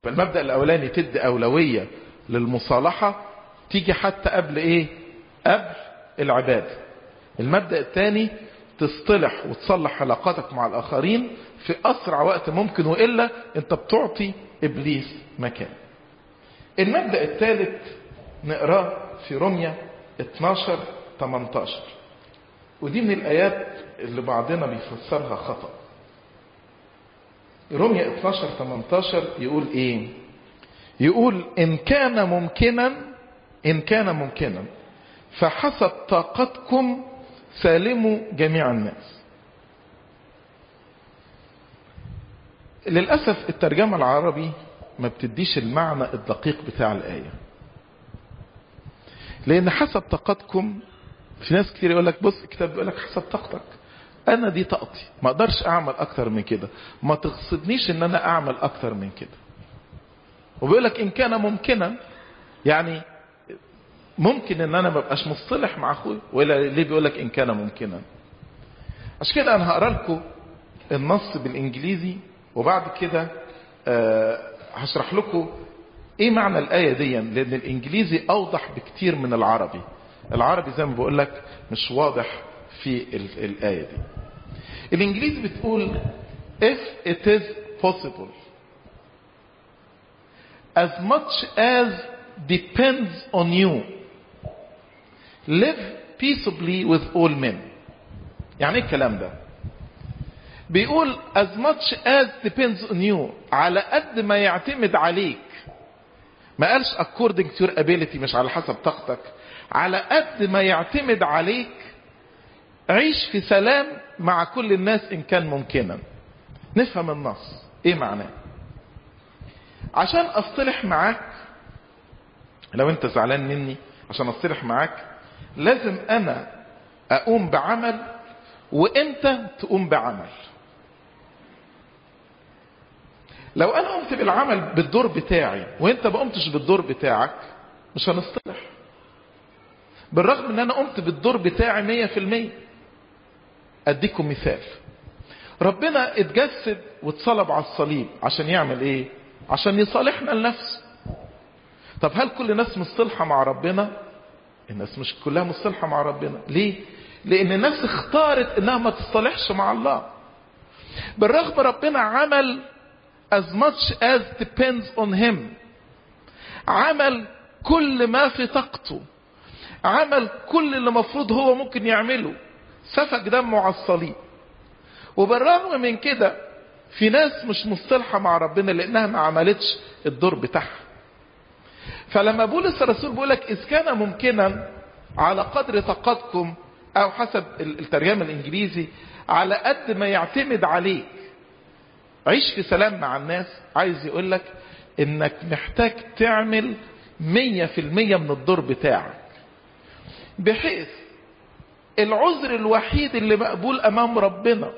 فالمبدأ الاولاني تدي اولوية للمصالحة تيجي حتى قبل ايه قبل العبادة المبدأ الثاني تصطلح وتصلح علاقاتك مع الاخرين في اسرع وقت ممكن والا انت بتعطي ابليس مكان المبدأ الثالث نقراه في رمية 12 18 ودي من الايات اللي بعضنا بيفسرها خطأ رمية 12 18 يقول ايه يقول ان كان ممكنا ان كان ممكنا فحسب طاقتكم سالموا جميع الناس للأسف الترجمة العربي ما بتديش المعنى الدقيق بتاع الآية لأن حسب طاقتكم في ناس كتير يقول لك بص الكتاب بيقول لك حسب طاقتك أنا دي طاقتي ما أقدرش أعمل أكتر من كده ما تغصبنيش إن أنا أعمل أكتر من كده وبيقول لك إن كان ممكنا يعني ممكن ان انا ما ابقاش مصطلح مع اخوي ولا ليه بيقول لك ان كان ممكنا عشان كده انا هقرا لكم النص بالانجليزي وبعد كده أه هشرح لكم ايه معنى الايه دي لان الانجليزي اوضح بكتير من العربي العربي زي ما بقول لك مش واضح في الايه دي الانجليزي بتقول if it is possible as much as depends on you live peaceably with all men يعني ايه الكلام ده بيقول as much as depends on you على قد ما يعتمد عليك ما قالش according to your ability مش على حسب طاقتك على قد ما يعتمد عليك عيش في سلام مع كل الناس ان كان ممكنا نفهم النص ايه معناه عشان اصطلح معاك لو انت زعلان مني عشان اصطلح معاك لازم انا اقوم بعمل وانت تقوم بعمل لو انا قمت بالعمل بالدور بتاعي وانت ما قمتش بالدور بتاعك مش هنصطلح بالرغم ان انا قمت بالدور بتاعي مية في المية اديكم مثال ربنا اتجسد واتصلب على الصليب عشان يعمل ايه عشان يصالحنا لنفسه طب هل كل الناس مصطلحة مع ربنا الناس مش كلها مصطلحة مع ربنا ليه لان الناس اختارت انها ما تصطلحش مع الله بالرغم ربنا عمل as much as depends on him عمل كل ما في طاقته عمل كل اللي مفروض هو ممكن يعمله سفك دمه على الصليب وبالرغم من كده في ناس مش مصطلحة مع ربنا لانها ما عملتش الدور بتاعها فلما بولس الرسول بيقول لك اذ كان ممكنا على قدر طاقتكم او حسب الترجمه الانجليزي على قد ما يعتمد عليك عيش في سلام مع الناس عايز يقول لك انك محتاج تعمل مية في المية من الدور بتاعك بحيث العذر الوحيد اللي مقبول امام ربنا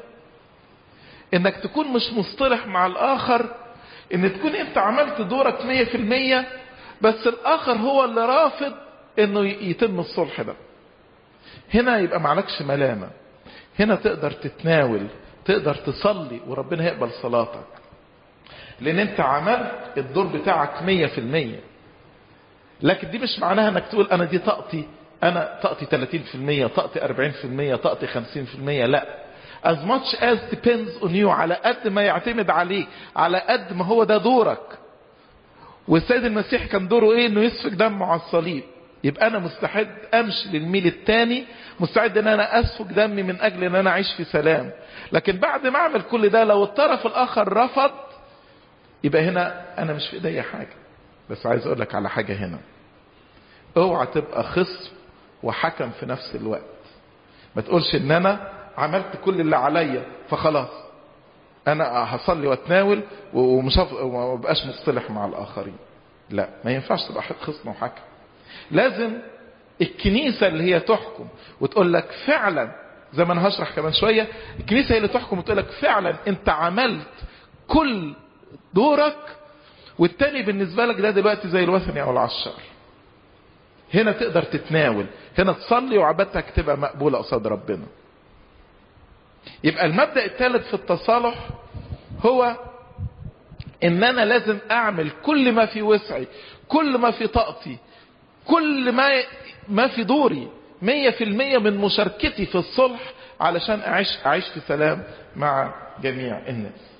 انك تكون مش مصطلح مع الاخر ان تكون انت عملت دورك مية في المية بس الاخر هو اللي رافض انه يتم الصلح ده هنا يبقى معلكش ملامة هنا تقدر تتناول تقدر تصلي وربنا هيقبل صلاتك لان انت عملت الدور بتاعك مية في المية لكن دي مش معناها انك تقول انا دي طاقتي انا طاقتي 30% طاقتي 40% طاقتي 50% لا as much as depends on you على قد ما يعتمد عليك على قد ما هو ده دورك والسيد المسيح كان دوره ايه انه يسفك دمه على الصليب يبقى انا مستعد امشي للميل التاني مستعد ان انا اسفك دمي من اجل ان انا اعيش في سلام لكن بعد ما اعمل كل ده لو الطرف الاخر رفض يبقى هنا انا مش في ايديا حاجه بس عايز اقول لك على حاجه هنا اوعى تبقى خصم وحكم في نفس الوقت ما تقولش ان انا عملت كل اللي عليا فخلاص انا هصلي واتناول ومش وما بقاش مصطلح مع الاخرين لا ما ينفعش تبقى خصم وحكم لازم الكنيسة اللي هي تحكم وتقول لك فعلا زي ما انا هشرح كمان شوية الكنيسة هي اللي تحكم وتقول لك فعلا انت عملت كل دورك والتاني بالنسبة لك ده دلوقتي زي الوثني او العشار هنا تقدر تتناول هنا تصلي وعبادتك تبقى مقبولة قصاد ربنا يبقى المبدأ الثالث في التصالح هو ان انا لازم اعمل كل ما في وسعي كل ما في طاقتي كل ما ما في دوري مية في المية من مشاركتي في الصلح علشان اعيش اعيش في سلام مع جميع الناس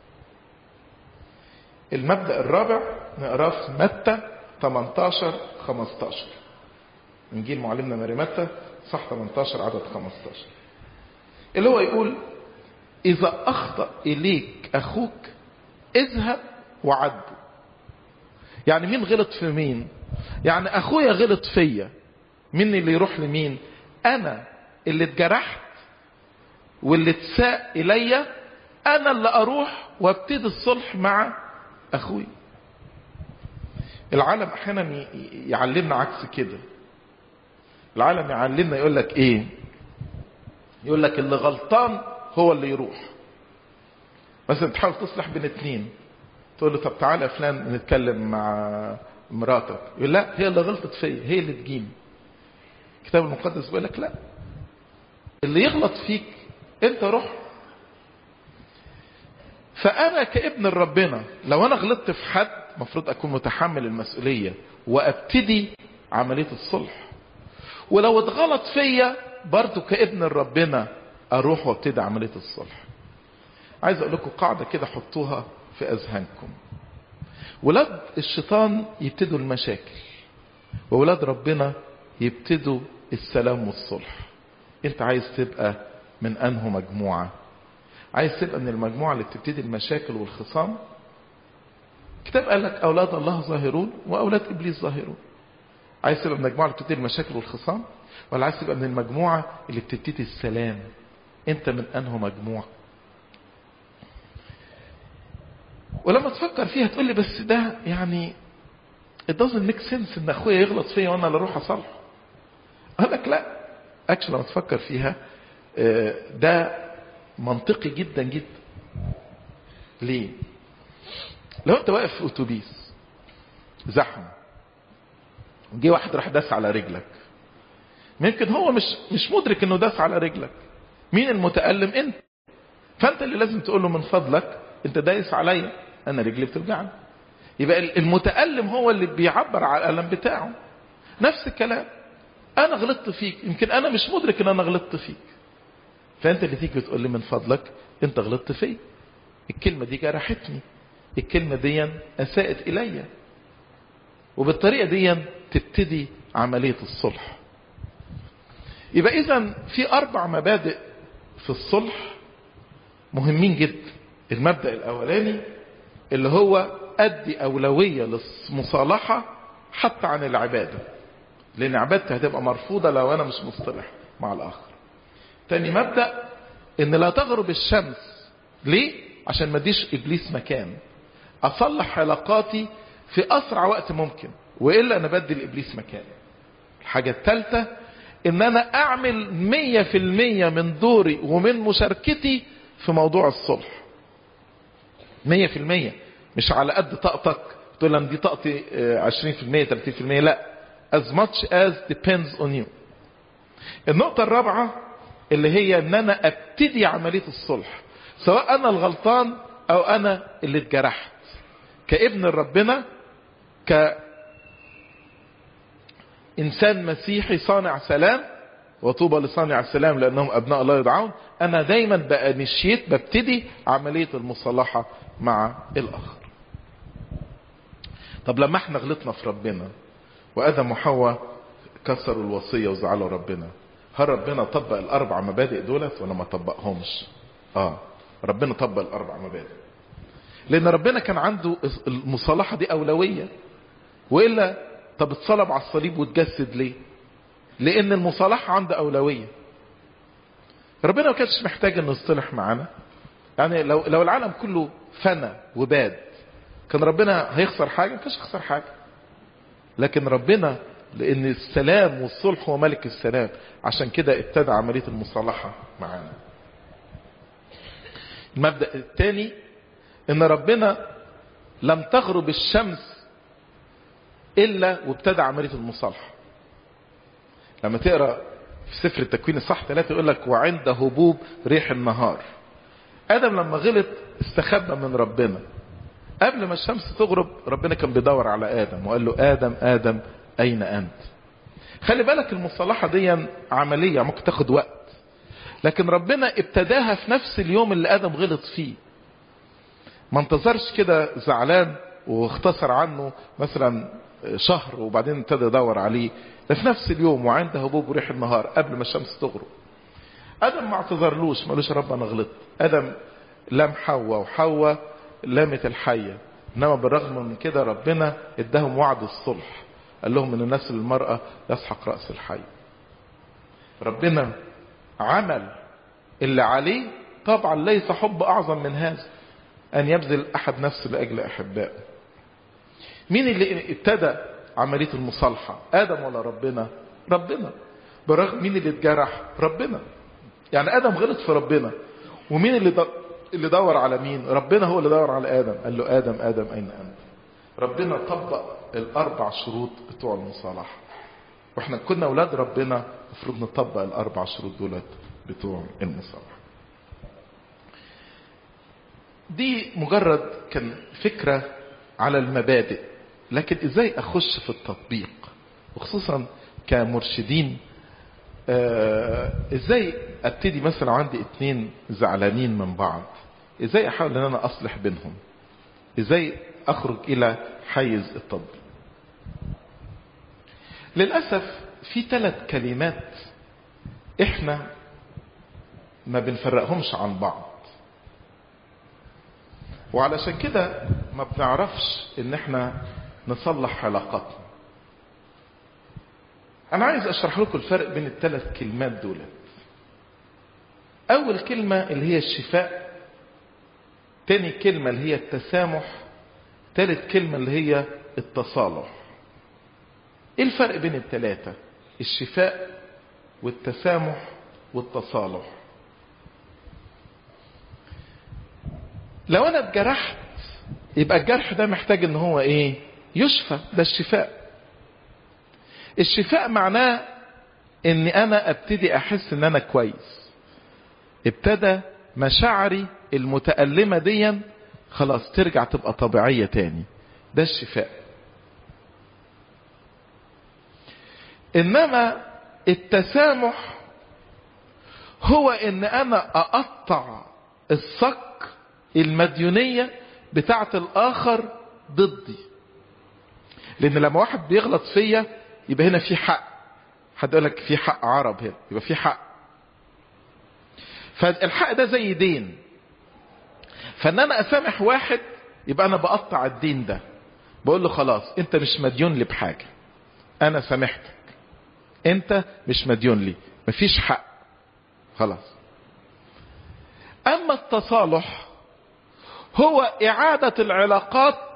المبدأ الرابع نقراه في متى 18 15 انجيل معلمنا ماري متى صح 18 عدد 15 اللي هو يقول اذا اخطأ اليك اخوك اذهب وعده يعني مين غلط في مين يعني اخويا غلط فيا مين اللي يروح لمين انا اللي اتجرحت واللي اتساء الي انا اللي اروح وابتدي الصلح مع اخوي العالم احيانا يعلمنا عكس كده العالم يعلمنا يقول لك ايه يقول لك اللي غلطان هو اللي يروح مثلا تحاول تصلح بين اتنين تقول له طب تعالى يا فلان نتكلم مع مراتك يقول لا هي اللي غلطت فيا هي اللي تجيني الكتاب المقدس بيقول لك لا اللي يغلط فيك انت روح فانا كابن ربنا لو انا غلطت في حد المفروض اكون متحمل المسؤوليه وابتدي عمليه الصلح ولو اتغلط فيا برضو كابن ربنا اروح وابتدي عمليه الصلح عايز اقول لكم قاعده كده حطوها في اذهانكم ولاد الشيطان يبتدوا المشاكل وولاد ربنا يبتدوا السلام والصلح انت عايز تبقى من انه مجموعه عايز تبقى من المجموعه اللي بتبتدي المشاكل والخصام كتاب قال لك اولاد الله ظاهرون واولاد ابليس ظاهرون عايز تبقى من المجموعه اللي بتبتدي المشاكل والخصام ولا عايز تبقى من المجموعه اللي بتبتدي السلام انت من انه مجموعه ولما تفكر فيها تقول لي بس ده يعني it doesn't make sense ان اخويا يغلط فيا وانا اللي اروح اصالحه اقول لك لا اكشن لما تفكر فيها ده منطقي جدا جدا ليه لو انت واقف في اتوبيس زحمه جه واحد راح داس على رجلك ممكن هو مش مش مدرك انه داس على رجلك مين المتألم انت فانت اللي لازم تقول له من فضلك انت دايس عليا انا رجلي بتوجعني يبقى المتألم هو اللي بيعبر على الألم بتاعه نفس الكلام انا غلطت فيك يمكن انا مش مدرك ان انا غلطت فيك فانت اللي تيجي تقول لي من فضلك انت غلطت فيا الكلمة دي جرحتني الكلمة دي اساءت الي وبالطريقة دي تبتدي عملية الصلح يبقى اذا في اربع مبادئ في الصلح مهمين جدا المبدأ الاولاني اللي هو ادي اولوية للمصالحة حتى عن العبادة لان عبادتي هتبقى مرفوضة لو انا مش مصطلح مع الاخر تاني مبدأ ان لا تغرب الشمس ليه عشان ما اديش ابليس مكان اصلح علاقاتي في اسرع وقت ممكن والا انا بدي لابليس مكان الحاجة الثالثة ان انا اعمل مية في المية من دوري ومن مشاركتي في موضوع الصلح مية في المية مش على قد طاقتك تقول انا دي طاقتي عشرين في المية تلاتين في المية لا as much as depends on you النقطة الرابعة اللي هي ان انا ابتدي عملية الصلح سواء انا الغلطان او انا اللي اتجرحت كابن ربنا ك انسان مسيحي صانع سلام وطوبى لصانع السلام لانهم ابناء الله يدعون انا دايما بانشيت ببتدي عملية المصالحة مع الاخر طب لما احنا غلطنا في ربنا وادم وحواء كسروا الوصية وزعلوا ربنا هل ربنا طبق الاربع مبادئ دولت ولا ما طبقهمش اه ربنا طبق الاربع مبادئ لان ربنا كان عنده المصالحة دي اولوية والا طب اتصلب على الصليب واتجسد ليه لان المصالحة عنده اولوية ربنا ما كانش محتاج انه يصطلح معانا يعني لو لو العالم كله فنى وباد كان ربنا هيخسر حاجة ما كانش هيخسر حاجة لكن ربنا لان السلام والصلح هو ملك السلام عشان كده ابتدى عملية المصالحة معانا المبدأ الثاني ان ربنا لم تغرب الشمس الا وابتدى عملية المصالحة لما تقرأ في سفر التكوين الصح ثلاثة يقول لك وعند هبوب ريح النهار ادم لما غلط استخبى من ربنا قبل ما الشمس تغرب ربنا كان بيدور على ادم وقال له ادم ادم اين انت خلي بالك المصالحة دي عملية ممكن تاخد وقت لكن ربنا ابتداها في نفس اليوم اللي ادم غلط فيه ما انتظرش كده زعلان واختصر عنه مثلا شهر وبعدين ابتدى يدور عليه ده في نفس اليوم وعند هبوب ريح النهار قبل ما الشمس تغرب ادم ما اعتذرلوش ما قالوش يا رب انا غلطت ادم لم حواء وحواء لامت الحية انما بالرغم من كده ربنا اداهم وعد الصلح قال لهم ان الناس المرأة يسحق رأس الحي ربنا عمل اللي عليه طبعا ليس حب اعظم من هذا ان يبذل احد نفسه لاجل احبائه مين اللي ابتدى عملية المصالحة ادم ولا ربنا ربنا بالرغم مين اللي اتجرح ربنا يعني ادم غلط في ربنا ومين اللي د... اللي دور على مين ربنا هو اللي دور على ادم قال له ادم ادم اين انت ربنا طبق الاربع شروط بتوع المصالحة واحنا كنا اولاد ربنا المفروض نطبق الاربع شروط دولت بتوع المصالحة دي مجرد كان فكرة على المبادئ لكن ازاي اخش في التطبيق وخصوصا كمرشدين آه ازاي ابتدي مثلا عندي اتنين زعلانين من بعض ازاي احاول ان انا اصلح بينهم ازاي اخرج الى حيز التطبيق للأسف في ثلاث كلمات احنا ما بنفرقهمش عن بعض وعلشان كده ما بنعرفش ان احنا نصلح علاقاتنا انا عايز اشرح لكم الفرق بين الثلاث كلمات دولت اول كلمة اللي هي الشفاء تاني كلمة اللي هي التسامح تالت كلمة اللي هي التصالح ايه الفرق بين الثلاثة الشفاء والتسامح والتصالح لو انا اتجرحت يبقى الجرح ده محتاج ان هو ايه يشفى ده الشفاء الشفاء معناه ان انا ابتدي احس ان انا كويس ابتدى مشاعري المتألمة دي خلاص ترجع تبقى طبيعية تاني ده الشفاء انما التسامح هو ان انا اقطع الصك المديونية بتاعة الاخر ضدي لان لما واحد بيغلط فيا يبقى هنا في حق حد يقول لك في حق عرب هنا يبقى في حق فالحق ده زي دين فان انا اسامح واحد يبقى انا بقطع الدين ده بقول له خلاص انت مش مديون لي بحاجة انا سامحتك انت مش مديون لي مفيش حق خلاص اما التصالح هو اعادة العلاقات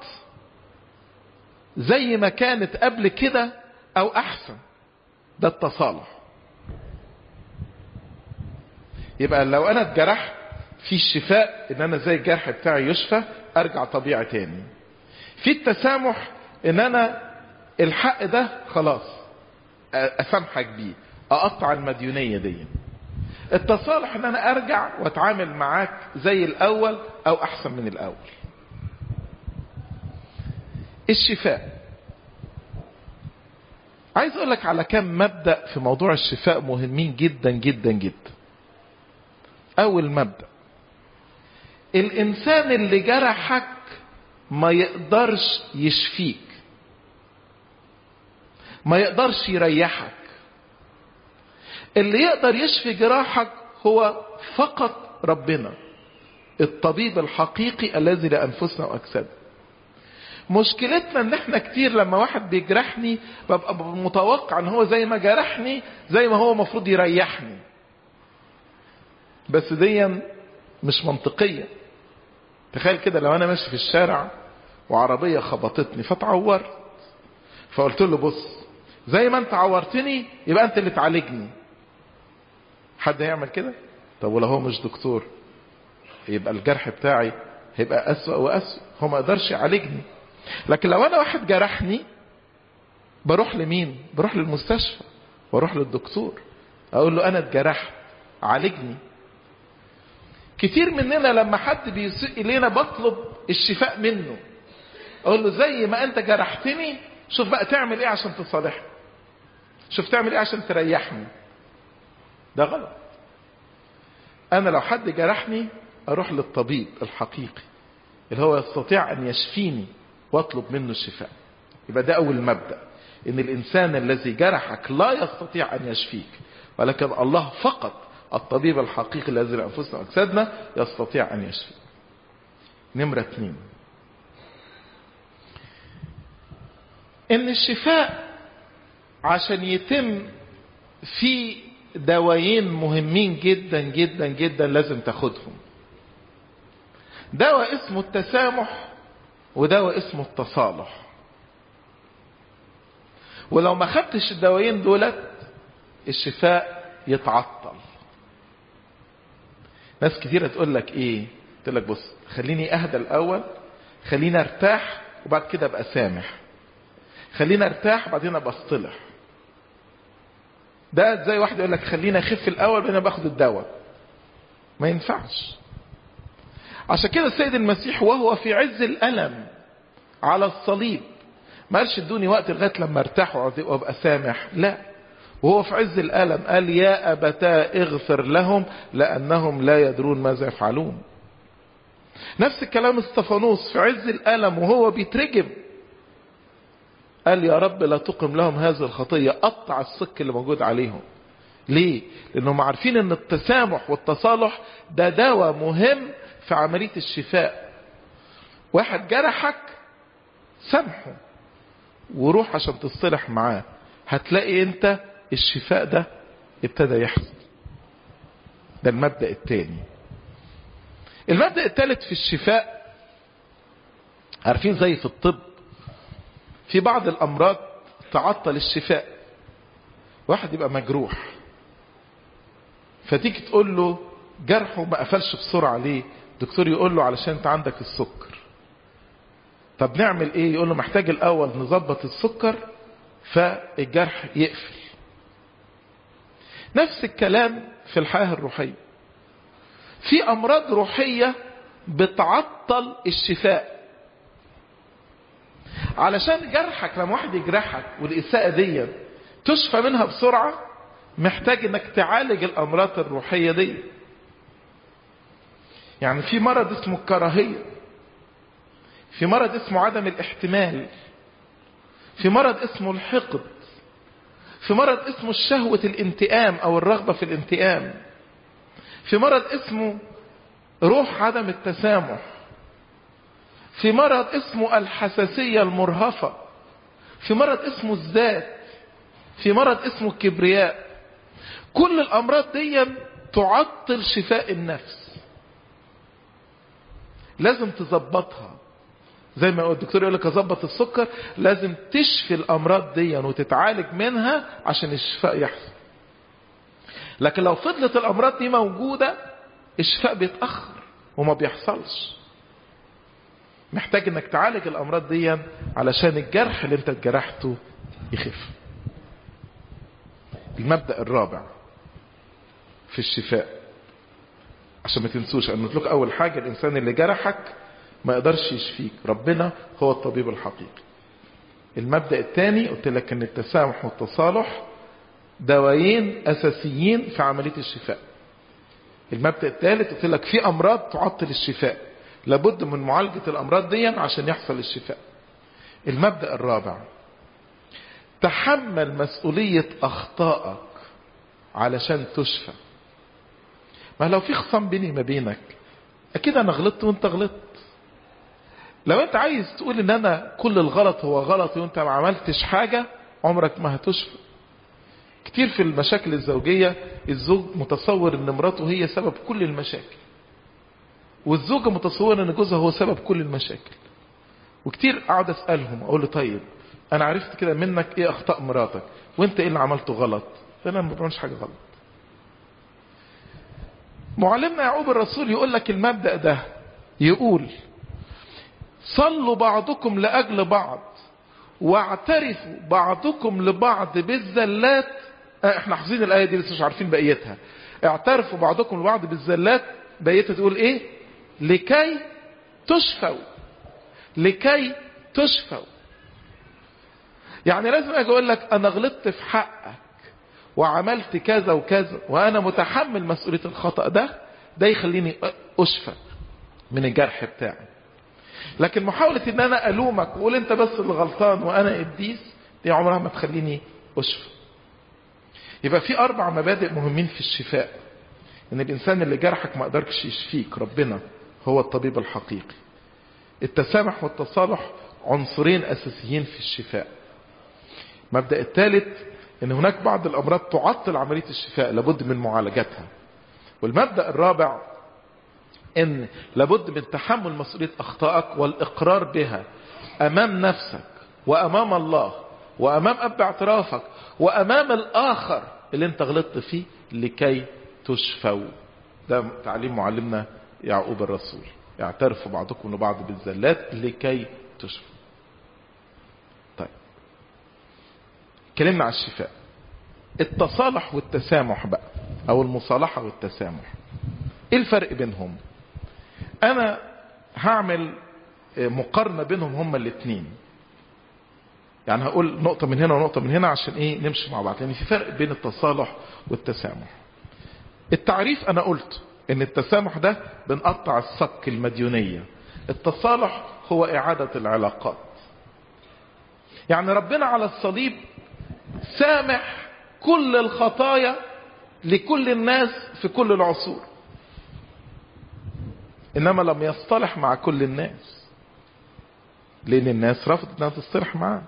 زي ما كانت قبل كده او احسن ده التصالح يبقى لو انا اتجرحت في الشفاء ان انا زي الجرح بتاعي يشفى ارجع طبيعي تاني في التسامح ان انا الحق ده خلاص اسامحك بيه اقطع المديونية دي التصالح ان انا ارجع واتعامل معاك زي الاول او احسن من الاول الشفاء عايز اقول لك على كم مبدأ في موضوع الشفاء مهمين جدا جدا جدا اول مبدأ الانسان اللي جرحك ما يقدرش يشفيك ما يقدرش يريحك اللي يقدر يشفي جراحك هو فقط ربنا الطبيب الحقيقي الذي لأنفسنا وأجسادنا مشكلتنا ان احنا كتير لما واحد بيجرحني ببقى متوقع ان هو زي ما جرحني زي ما هو مفروض يريحني بس دي مش منطقية تخيل كده لو انا ماشي في الشارع وعربية خبطتني فتعورت فقلت له بص زي ما انت عورتني يبقى انت اللي تعالجني حد هيعمل كده طب ولو هو مش دكتور يبقى الجرح بتاعي هيبقى اسوأ واسوأ هو ما قدرش يعالجني لكن لو انا واحد جرحني بروح لمين بروح للمستشفى واروح للدكتور اقول له انا اتجرحت عالجني كتير مننا لما حد بيسيء الينا بطلب الشفاء منه اقول له زي ما انت جرحتني شوف بقى تعمل ايه عشان تصالحني شوف تعمل ايه عشان تريحني ده غلط انا لو حد جرحني اروح للطبيب الحقيقي اللي هو يستطيع ان يشفيني واطلب منه الشفاء يبقى ده اول مبدأ ان الانسان الذي جرحك لا يستطيع ان يشفيك ولكن الله فقط الطبيب الحقيقي الذي لانفسنا واجسادنا يستطيع ان يشفي نمرة اثنين ان الشفاء عشان يتم في دوايين مهمين جدا جدا جدا لازم تاخدهم دواء اسمه التسامح ودواء اسمه التصالح ولو ما خدتش الدوايين دولت الشفاء يتعطل ناس كتيرة تقول لك ايه تقول لك بص خليني اهدى الاول خليني ارتاح وبعد كده ابقى سامح خليني ارتاح بعدين ابقى اصطلح ده زي واحد يقول لك خليني اخف الاول بعدين باخد الدواء ما ينفعش عشان كده السيد المسيح وهو في عز الالم على الصليب ما قالش ادوني وقت لغايه لما ارتاح وابقى سامح لا وهو في عز الالم قال يا ابتاه اغفر لهم لانهم لا يدرون ماذا يفعلون نفس الكلام استفانوس في عز الالم وهو بيترجم قال يا رب لا تقم لهم هذه الخطيه قطع الصك اللي موجود عليهم ليه لانهم عارفين ان التسامح والتصالح ده دواء مهم في عمليه الشفاء واحد جرحك سامحه وروح عشان تصطلح معاه هتلاقي انت الشفاء ده ابتدى يحصل ده المبدأ الثاني المبدأ الثالث في الشفاء عارفين زي في الطب في بعض الأمراض تعطل الشفاء واحد يبقى مجروح فتيجي تقول له جرحه ما قفلش بسرعة ليه الدكتور يقول له علشان انت عندك السكر طب نعمل ايه يقول له محتاج الاول نظبط السكر فالجرح يقفل نفس الكلام في الحياة الروحية في امراض روحية بتعطل الشفاء علشان جرحك لما واحد يجرحك والإساءة دي تشفى منها بسرعة محتاج انك تعالج الامراض الروحية دي يعني في مرض اسمه الكراهية في مرض اسمه عدم الاحتمال في مرض اسمه الحقد في مرض اسمه الشهوة الانتقام او الرغبة في الانتقام في مرض اسمه روح عدم التسامح في مرض اسمه الحساسية المرهفة في مرض اسمه الذات في مرض اسمه الكبرياء كل الامراض دي تعطل شفاء النفس لازم تظبطها زي ما الدكتور يقول لك اظبط السكر لازم تشفي الامراض دي وتتعالج منها عشان الشفاء يحصل لكن لو فضلت الامراض دي موجودة الشفاء بيتأخر وما بيحصلش محتاج انك تعالج الامراض دي علشان الجرح اللي انت اتجرحته يخف المبدأ الرابع في الشفاء عشان ما تنسوش ان لك اول حاجة الانسان اللي جرحك ما يقدرش يشفيك ربنا هو الطبيب الحقيقي المبدأ الثاني قلت لك ان التسامح والتصالح دوايين اساسيين في عملية الشفاء المبدأ الثالث قلت لك في امراض تعطل الشفاء لابد من معالجة الامراض دي عشان يحصل الشفاء المبدأ الرابع تحمل مسؤولية اخطائك علشان تشفى ما لو في خصام بيني ما بينك اكيد انا غلطت وانت غلطت لو انت عايز تقول ان انا كل الغلط هو غلط وانت ما عملتش حاجة عمرك ما هتشفى كتير في المشاكل الزوجية الزوج متصور ان مراته هي سبب كل المشاكل والزوجة متصورة ان جوزها هو سبب كل المشاكل وكتير اقعد اسألهم اقول له طيب انا عرفت كده منك ايه اخطاء مراتك وانت ايه اللي عملته غلط فانا ما بعملش حاجة غلط معلمنا يعقوب الرسول يقول لك المبدأ ده يقول صلوا بعضكم لأجل بعض واعترفوا بعضكم لبعض بالزلات احنا حافظين الآية دي بس مش عارفين بقيتها اعترفوا بعضكم لبعض بالزلات بقيتها تقول ايه لكي تشفوا لكي تشفوا يعني لازم اجي اقول لك انا غلطت في حقك وعملت كذا وكذا وانا متحمل مسؤولية الخطأ ده ده يخليني اشفى من الجرح بتاعي لكن محاولة ان انا الومك واقول انت بس اللي غلطان وانا قديس دي عمرها ما تخليني اشفى يبقى في اربع مبادئ مهمين في الشفاء ان الانسان اللي جرحك ما قدرش يشفيك ربنا هو الطبيب الحقيقي التسامح والتصالح عنصرين اساسيين في الشفاء المبدأ الثالث ان هناك بعض الامراض تعطل عملية الشفاء لابد من معالجتها والمبدأ الرابع ان لابد من تحمل مسؤولية اخطائك والاقرار بها امام نفسك وامام الله وامام اب اعترافك وامام الاخر اللي انت غلطت فيه لكي تشفوا ده تعليم معلمنا يعقوب الرسول يعترف بعضكم لبعض بالزلات لكي تشفوا طيب اتكلمنا على الشفاء التصالح والتسامح بقى او المصالحة والتسامح ايه الفرق بينهم انا هعمل مقارنة بينهم هما الاثنين يعني هقول نقطة من هنا ونقطة من هنا عشان ايه نمشي مع بعض لان يعني في فرق بين التصالح والتسامح التعريف انا قلت ان التسامح ده بنقطع الصك المديونية التصالح هو اعادة العلاقات يعني ربنا على الصليب سامح كل الخطايا لكل الناس في كل العصور انما لم يصطلح مع كل الناس لان الناس رفضت انها تصطلح معاه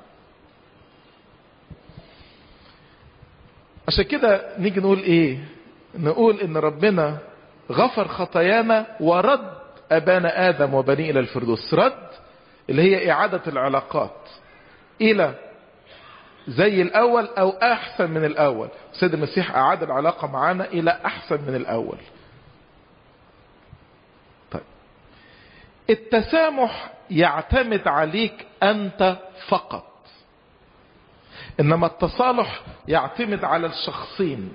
عشان كده نيجي نقول ايه نقول ان ربنا غفر خطايانا ورد ابانا ادم وبني الى الفردوس رد اللي هي اعادة العلاقات الى زي الاول او احسن من الاول سيد المسيح اعاد العلاقة معانا الى احسن من الاول طيب التسامح يعتمد عليك انت فقط انما التصالح يعتمد على الشخصين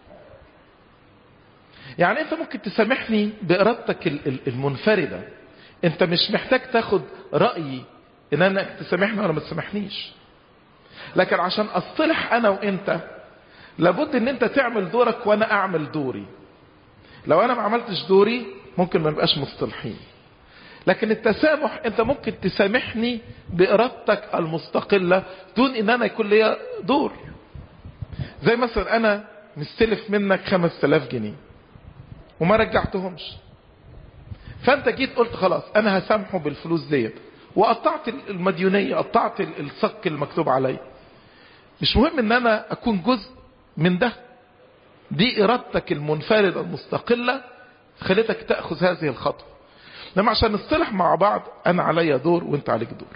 يعني انت ممكن تسامحني بارادتك المنفردة انت مش محتاج تاخد رأيي ان انا تسامحني ولا ما تسامحنيش لكن عشان اصطلح انا وانت لابد ان انت تعمل دورك وانا اعمل دوري لو انا ما عملتش دوري ممكن ما نبقاش مصطلحين لكن التسامح انت ممكن تسامحني بارادتك المستقلة دون ان انا يكون ليا دور زي مثلا انا مستلف منك خمس تلاف جنيه وما رجعتهمش فانت جيت قلت خلاص انا هسامحه بالفلوس ديت وقطعت المديونية قطعت الصك المكتوب علي مش مهم ان انا اكون جزء من ده دي ارادتك المنفردة المستقلة خلتك تأخذ هذه الخطوة انما عشان نصطلح مع بعض انا عليا دور وانت عليك دور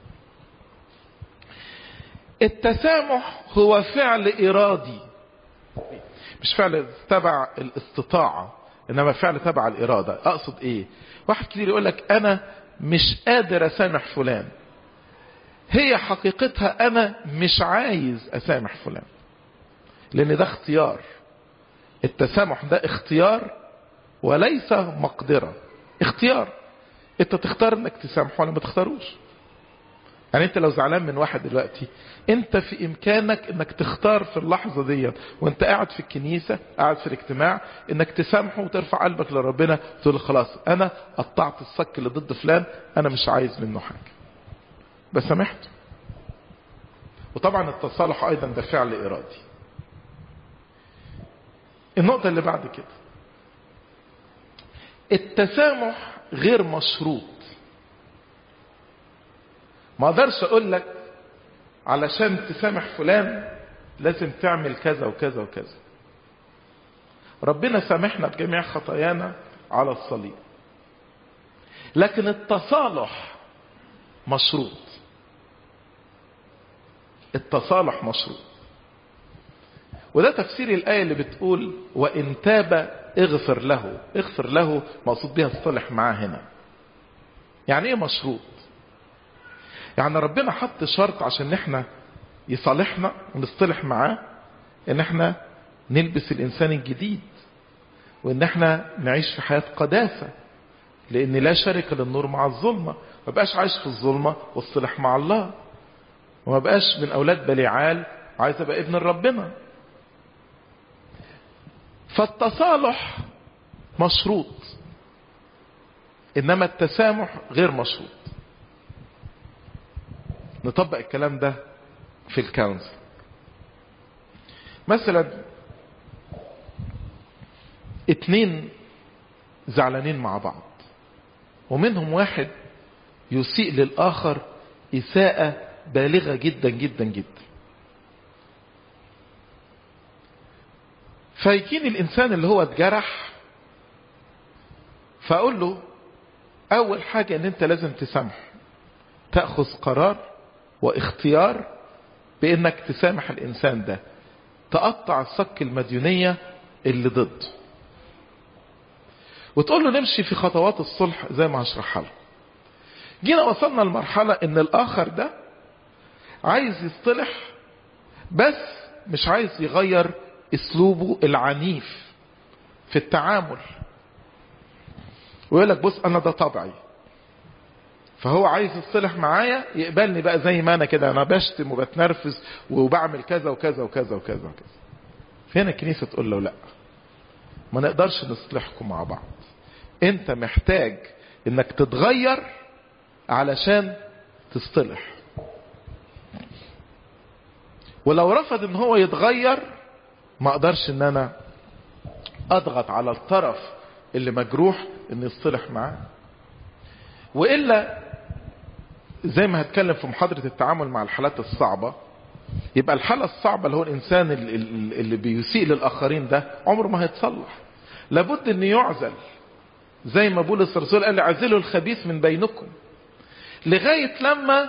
التسامح هو فعل ارادي مش فعل تبع الاستطاعة انما فعل تبع الارادة اقصد ايه واحد كتير يقول لك انا مش قادر اسامح فلان هي حقيقتها انا مش عايز اسامح فلان لان ده اختيار التسامح ده اختيار وليس مقدرة اختيار انت تختار انك تسامحه ولا ما تختاروش يعني انت لو زعلان من واحد دلوقتي انت في امكانك انك تختار في اللحظة دي وانت قاعد في الكنيسة قاعد في الاجتماع انك تسامحه وترفع قلبك لربنا تقول خلاص انا قطعت الصك اللي ضد فلان انا مش عايز منه حاجة بس سامحته وطبعا التصالح ايضا ده فعل ارادي النقطة اللي بعد كده التسامح غير مشروط ما اقدرش اقول لك علشان تسامح فلان لازم تعمل كذا وكذا وكذا ربنا سامحنا بجميع خطايانا على الصليب لكن التصالح مشروط التصالح مشروط وده تفسير الآية اللي بتقول وإن تاب اغفر له اغفر له مقصود بها الصلح معاه هنا يعني ايه مشروط يعني ربنا حط شرط عشان احنا يصالحنا ونصطلح معاه ان احنا نلبس الانسان الجديد وان احنا نعيش في حياة قداسة لان لا شركة للنور مع الظلمة ما بقاش عايش في الظلمة واصطلح مع الله وما بقاش من اولاد بليعال عايز ابقى ابن ربنا فالتصالح مشروط انما التسامح غير مشروط نطبق الكلام ده في الكونسل مثلا اتنين زعلانين مع بعض ومنهم واحد يسيء للآخر إساءة بالغة جدا جدا جدا فيجيني الإنسان اللي هو اتجرح فأقول له أول حاجة أن أنت لازم تسامح تأخذ قرار واختيار بأنك تسامح الإنسان ده تقطع الصك المديونية اللي ضده وتقول له نمشي في خطوات الصلح زي ما هشرحها لكم جينا وصلنا لمرحلة ان الاخر ده عايز يصطلح بس مش عايز يغير اسلوبه العنيف في التعامل ويقول لك بص انا ده طبعي فهو عايز يصطلح معايا يقبلني بقى زي ما انا كده انا بشتم وبتنرفز وبعمل كذا وكذا وكذا وكذا وكذا فين الكنيسة تقول له لا ما نقدرش نصلحكم مع بعض انت محتاج انك تتغير علشان تصطلح ولو رفض ان هو يتغير ما اقدرش ان انا اضغط على الطرف اللي مجروح ان يصطلح معاه والا زي ما هتكلم في محاضرة التعامل مع الحالات الصعبة يبقى الحالة الصعبة اللي هو الانسان اللي بيسيء للاخرين ده عمره ما هيتصلح لابد ان يعزل زي ما بولس الرسول قال اعزلوا الخبيث من بينكم لغاية لما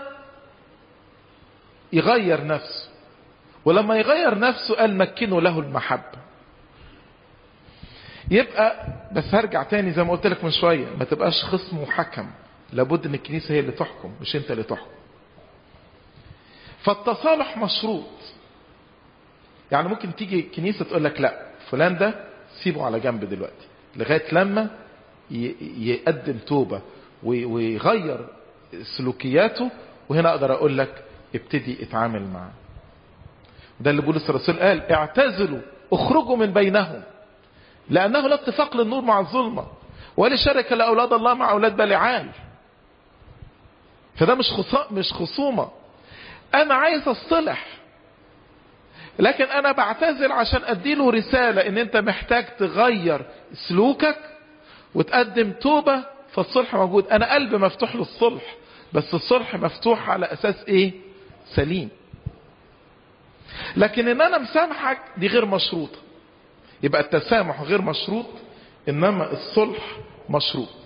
يغير نفسه ولما يغير نفسه قال مكنوا له المحبة يبقى بس هرجع تاني زي ما قلت لك من شوية ما تبقاش خصم وحكم لابد ان الكنيسة هي اللي تحكم مش انت اللي تحكم فالتصالح مشروط يعني ممكن تيجي كنيسة تقول لك لا فلان ده سيبه على جنب دلوقتي لغاية لما يقدم توبة ويغير سلوكياته وهنا اقدر اقول لك ابتدي اتعامل معاه ده اللي بولس الرسول قال اعتزلوا اخرجوا من بينهم لانه لا اتفاق للنور مع الظلمة ولا شركة لاولاد الله مع اولاد بلعال فده مش مش خصومة انا عايز اصطلح لكن انا بعتذر عشان اديله رسالة ان انت محتاج تغير سلوكك وتقدم توبة فالصلح موجود انا قلبي مفتوح للصلح بس الصلح مفتوح على اساس ايه سليم لكن ان انا مسامحك دي غير مشروطة يبقى التسامح غير مشروط انما الصلح مشروط